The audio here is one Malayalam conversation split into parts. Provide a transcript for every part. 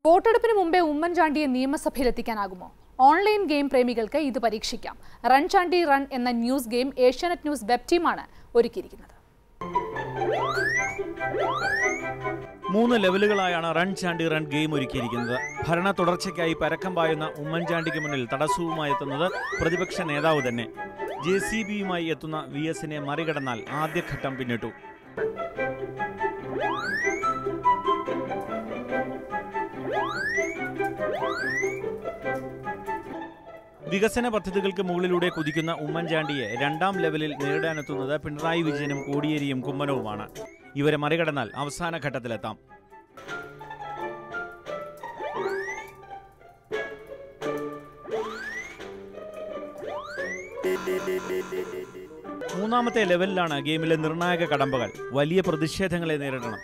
വോട്ടെടുപ്പിന് മുമ്പേ ഉമ്മൻചാണ്ടിയെ നിയമസഭയിലെത്തിക്കാനാകുമോ ഓൺലൈൻ ഗെയിം പ്രേമികൾക്ക് ഇത് പരീക്ഷിക്കാം റൺ ചാണ്ടി റൺ എന്ന news game Asianet news web ടീമാണ് ഒരുക്കിയിരിക്കുന്നത് മൂന്ന് ലെവലുകളായാണ് റൺ ചാണ്ടി റൺ ഗെയിം ഒരുക്കിയിരിക്കുന്നത് ഭരണ തുടർച്ചയ്ക്കായി പരക്കം പായുന്ന ഉമ്മൻചാണ്ടിക്ക് മുന്നിൽ തടസ്സവുമായി എത്തുന്നത് പ്രതിപക്ഷ നേതാവ് തന്നെ ജെ സി ബിയുമായി എത്തുന്ന വി എസിനെ മറികടന്നാൽ ആദ്യഘട്ടം പിന്നിട്ടു വികസന പദ്ധതികൾക്ക് മുകളിലൂടെ കുതിക്കുന്ന ഉമ്മൻചാണ്ടിയെ രണ്ടാം ലെവലിൽ നേരിടാനെത്തുന്നത് പിണറായി വിജയനും കോടിയേരിയും കുമ്മനവുമാണ് ഇവരെ മറികടന്നാൽ അവസാന ഘട്ടത്തിലെത്താം മൂന്നാമത്തെ ലെവലിലാണ് ഗെയിമിലെ നിർണായക കടമ്പകൾ വലിയ പ്രതിഷേധങ്ങളെ നേരിടണം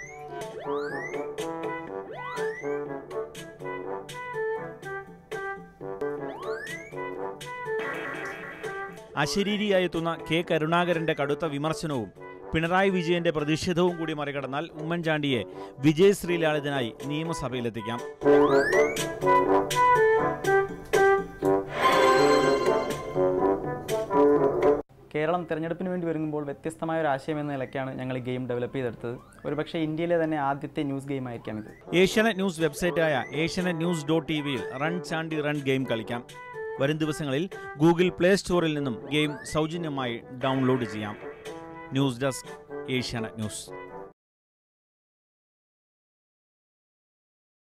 അശരീരിയായെത്തുന്ന കെ കരുണാകരന്റെ കടുത്ത വിമർശനവും പിണറായി വിജയന്റെ പ്രതിഷേധവും കൂടി മറികടന്നാൽ ഉമ്മൻചാണ്ടിയെ വിജയശ്രീലാളിതനായി നിയമസഭയിലെത്തിക്കാം കേരളം തിരഞ്ഞെടുപ്പിന് വേണ്ടി ഒരുങ്ങുമ്പോൾ വ്യത്യസ്തമായ ഒരു ആശയം എന്ന നിലയ്ക്കാണ് ഞങ്ങൾ ഈ ഗെയിം ഡെവലപ്പ് ചെയ്തെടുത്തത് ഒരുപക്ഷെ ഇന്ത്യയിലെ തന്നെ ആദ്യത്തെ ന്യൂസ് ഗെയിം ആയിരിക്കാം ഇത് ഏഷ്യാനെറ്റ് ന്യൂസ് വെബ്സൈറ്റായ ഏഷ്യാനെറ്റ് ന്യൂസ് ഡോട്ട് ടി വിയിൽ റൺ ചാണ്ടി റൺ ഗെയിം കളിക്കാം വരും ദിവസങ്ങളിൽ ഗൂഗിൾ പ്ലേ സ്റ്റോറിൽ നിന്നും ഗെയിം സൗജന്യമായി ഡൗൺലോഡ് ചെയ്യാം ന്യൂസ് ഡെസ്ക് ഏഷ്യാനെറ്റ് ന്യൂസ്